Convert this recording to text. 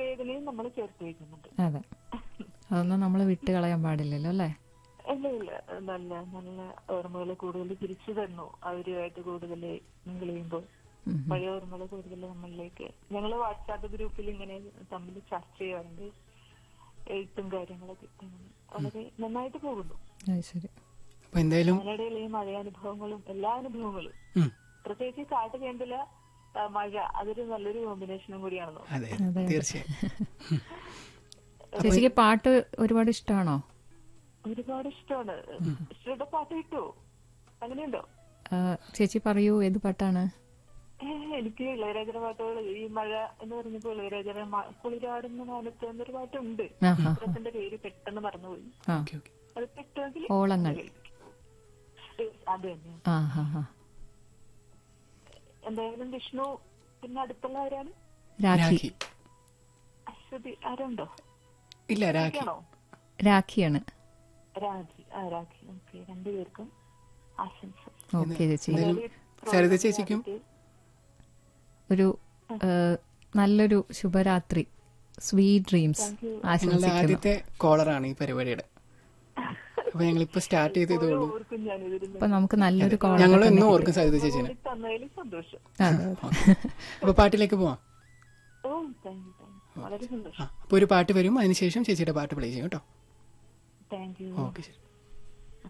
വേദനയും നമ്മൾ ചേർത്ത് വയ്ക്കുന്നുണ്ട് അതെ അതൊന്നും നമ്മൾ വിട്ട് കളയാൻ പാടില്ലല്ലോ അല്ലേ ഇല്ല ഇല്ല നല്ല നല്ല ഓർമ്മകൾ കൂടുതൽ തിരിച്ചു തന്നു അവരുമായിട്ട് കൂടുതൽ മിങ്കിൾ ചെയ്യുമ്പോൾ ഉം. പഴയ ഓർമ്മകൾ കൂടുതൽ നമ്മളിലേക്ക് ഞങ്ങൾ വാട്സാപ്പ് ഗ്രൂപ്പിൽ ഇങ്ങനെ തമ്മിൽ ചർച്ച ചെയ്യാറുണ്ട് എഴുത്തും കാര്യങ്ങളൊക്കെ അങ്ങനെ വളരെ നന്നായിട്ട് പോകുന്നു അത് ശരി അപ്പൊ എന്തായാലും അതിനിടയിൽ ഈ മഴയാനുഭവങ്ങളും എല്ലാ അനുഭവങ്ങളും ഉം, പ്രത്യേകിച്ച് ഈ കാട്ട് കേന്ദ്ര മഴ അതൊരു നല്ലൊരു കോമ്പിനേഷനും കൂടിയാണെന്നോ അതെ തീർച്ചയായും ചേച്ചിക്ക് പാട്ട് ഒരുപാട് ഇഷ്ടമാണോ ഒരുപാട് ഇഷ്ടമാണ് ഇഷ്ടയുടെ പാട്ട് കിട്ടുമോ അങ്ങനെയുണ്ടോ ആ, ചേച്ചി പറയൂ ഏത് പാട്ടാണ് ഏ, എനിക്ക് ഇളയരാജയുടെ പാട്ടുകൾ ഈ മഴ എന്ന് പറഞ്ഞപ്പോ ഇളയരാജയുടെ മ- കുളിരാടുന്ന മാനത്ത് എന്നൊരു പാട്ടുണ്ട് ആ ഹാ ചിത്രത്തിന്റെ പേര് പെട്ടെന്ന് മറന്നുപോയി ആ ഓക്കെ ഓക്കെ അത് പെട്ടെങ്കിൽ ഓളങ്ങൾ അത് തന്നെ ആ ഹാ ഹാ എന്തായാലും വിഷ്ണു പിന്നെ അടുത്തുള്ള ആരാണ് രാഖി രാഖി അശ്വതി ആരുണ്ടോ ഇല്ല രാഖി ആണോ രാഖിയാണ് രാജി ആ രാഖി ഓക്കെ രണ്ടുപേർക്കും ആശംസ ഓക്കെ ചേച്ചി എന്തായാലും സരിത ചേച്ചിക്കും ഒരു ആ, നല്ലൊരു ശുഭരാത്രി സ്വീറ്റ് ഡ്രീംസ് നിങ്ങളുടെ ആശംസിക്കുന്നു ആദ്യത്തെ കോളറാണ് ഈ പരിപാടിയുടെ അപ്പൊ ഞങ്ങൾ ഇപ്പൊ സ്റ്റാർട്ട് ചെയ്തതേ ഉള്ളൂ ഓർക്കും ഞാനിതിരുന്ന് അപ്പൊ നമുക്ക് നല്ലൊരു കോൾ ഞങ്ങൾ എന്നും ഓർക്കും സരിത ചേച്ചിനെ തന്നതിൽ സന്തോഷം അപ്പൊ പാട്ടിലേക്ക് പോവാം ഓ താങ്ക് യു താങ്ക് യു വളരെ സന്തോഷം ആ, അപ്പൊ ഒരു പാട്ട് വരും അതിനുശേഷം ചേച്ചിയുടെ പാട്ട് പ്ലേ ചെയ്യും കേട്ടോ താങ്ക് യു ഓക്കെ ശരി